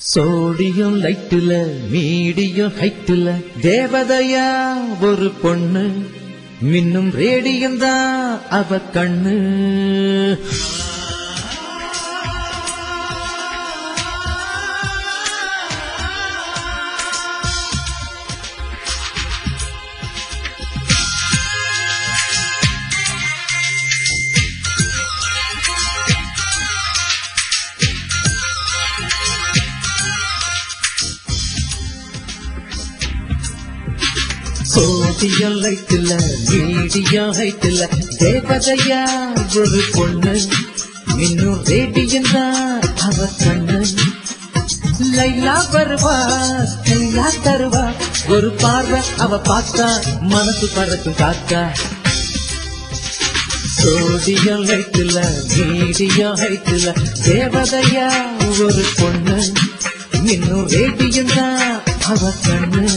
sodium லைட்டுல medium ஹைட்டுல தேவதையா ஒரு பொண்ணு மின்னும் ரேடியம் தான் அவ கண்ணு சோடியம் லைட்டுல மீடியம் ஹைட்டுல தேவதையா ஒரு பொண்ணு மின்னும் ரேடியம் தான் அவ கண்ணு லைலா வருவா கைலா தருவா ஒரு பார்வை அவ பார்த்தா மனசு பறக்கும் காக்கா சோடியம் லைட்டுல மீடியம் ஹைட்டுல தேவதையா ஒரு பொண்ணு இன்னும் ரேடியம் தான் அவ கண்ணு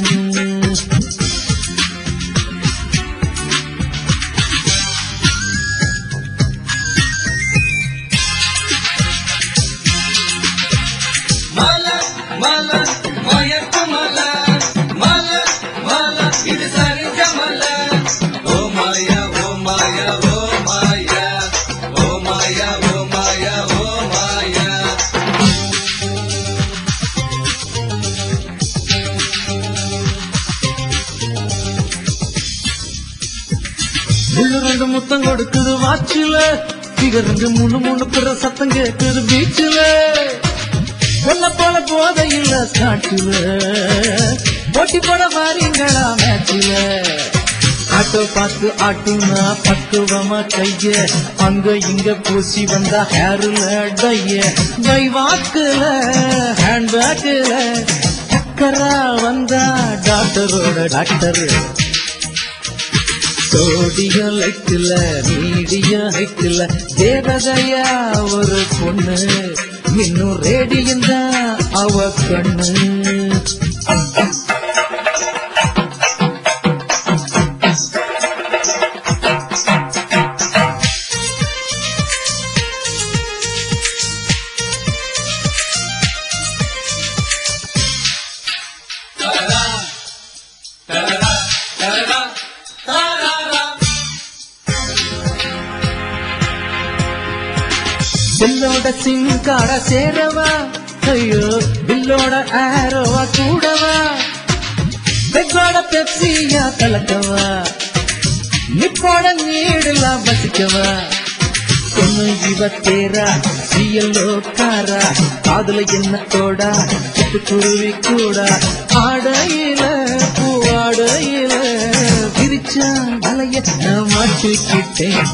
மல மல மயக்க மல மல மல இது சரிஞ்ச மல ஓ மாயா ஓ மாயா ஓ மாயா ஓ மாயா ஓ மாயா ஓ மாயா உள்ள ரெண்டு முத்தம் கொடுக்குது வாட்சில பிகருங்க மூணு மூணு பிற சத்தம் கேக்குது பீச்சில ஒன்ன போல போத இல்ல காட்டுல போட்டி போட வாரீங்களா மேட்சில ஆட்டோ பார்த்து ஆட்டுனா பக்குவமா கைய அங்க இங்க பூசி வந்தா ஹேருல டைய கை வாக்குல ஹேண்ட் பேக்குல சக்கரா வந்தா டாக்டரோட டாக்டர் சோடியம் லைட்டுல மீடியம் ஹைட்டுல தேவதையா ஒரு பொண்ணு இன்னும் ரேடியம் தான் அவ கண்ணு தரரா தரரா தரரா தரரா பில்லோட சிங்கார சேரவா ஐயோ பில்லோட ஆரோவா கூடவா பெக்கோட பெப்சியா கலக்கவா நிப்போட நீடலாம் வசிக்கவா பொண்ணு இவ தேரா சியல்லோ காரா காதுல என்ன தோடா சிட்டுக்குருவி கூட ஆடையில பூவாடையில பிரிச்சா வலைய நான் மாட்டிக்கிட்டேன்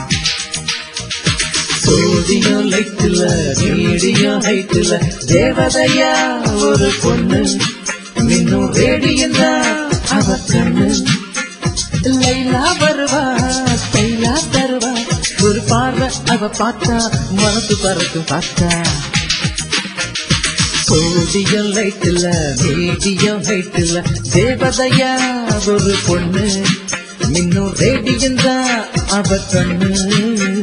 சோடியம் லைட்டுல மீடியம் ஹைட்டுல தேவதையா ஒரு பொண்ணு இன்னும் ரேடியம் தான் அவ கண்ணு லைலா வருவா கைலா தருவா ஒரு பார்வை அவ பார்த்தா மனசு பறக்கும் பார்த்தா சோடியம் லைட்டுல மீடியம் ஹைட்டுல தேவதையா ஒரு பொண்ணு இன்னும் ரேடியம் தான் அவ கண்ணு